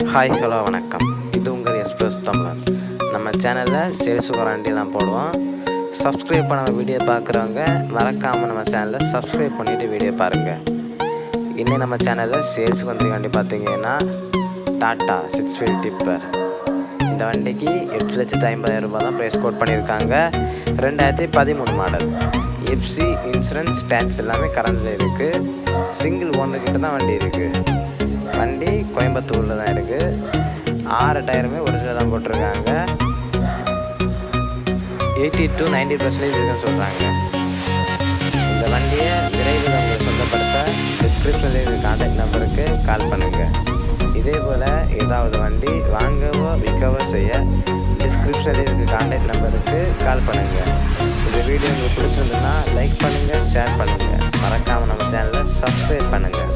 hi hello வணக்கம் இது உங்கள் எக்ஸ்பிரஸ் தமிழன் நம்ம சேனலில் சேல்ஸ் வாரண்டிலாம் போடுவோம் சப்ஸ்கிரைப் பண்ண வீடியோ பார்க்குறவங்க மறக்காமல் நம்ம சேனலை சப்ஸ்கிரைப் பண்ணிவிட்டு வீடியோ பாருங்கள் இன்னும் நம்ம சேனலில் சேல்ஸுக்கு வந்திருக்காண்டி பார்த்தீங்கன்னா டாட்டா சிக்ஸ் வீல் டிப்பர் இந்த வண்டிக்கு எட்டு லட்சத்து ஐம்பதாயிரம் ரூபாய் தான் ப்ரைஸ் கோட் பண்ணியிருக்காங்க ரெண்டாயிரத்தி பதிமூணு மாடல் எஃப்சி இன்சூரன்ஸ் டேக்ஸ் எல்லாமே கரண்டில் இருக்குது சிங்கிள் ஓனர்கிட்ட தான் வண்டி இருக்குது வண்டி கோயம்புத்தூரில் தான் இருக்குது ஆறு டயருமே ஒரிஜினல் தான் போட்டிருக்காங்க எயிட்டி டு நைன்டி பர்சன்டேஜ் இருக்குன்னு சொல்கிறாங்க இந்த வண்டியை விரைவில் உங்களுக்கு சொந்தப்படுத்த டிஸ்கிரிப்ஷனில் இருக்க கான்டாக்ட் நம்பருக்கு கால் பண்ணுங்கள் இதே போல் ஏதாவது வண்டி வாங்கவோ விற்கவோ செய்ய டிஸ்கிரிப்ஷனில் இருக்க கான்டாக்ட் நம்பருக்கு கால் பண்ணுங்கள் இந்த வீடியோ உங்களுக்கு பிடிச்சிருந்ததுன்னா லைக் பண்ணுங்கள் ஷேர் பண்ணுங்கள் மறக்காமல் நம்ம சேனலை சப்ஸ்கிரைப் பண்ணுங்கள்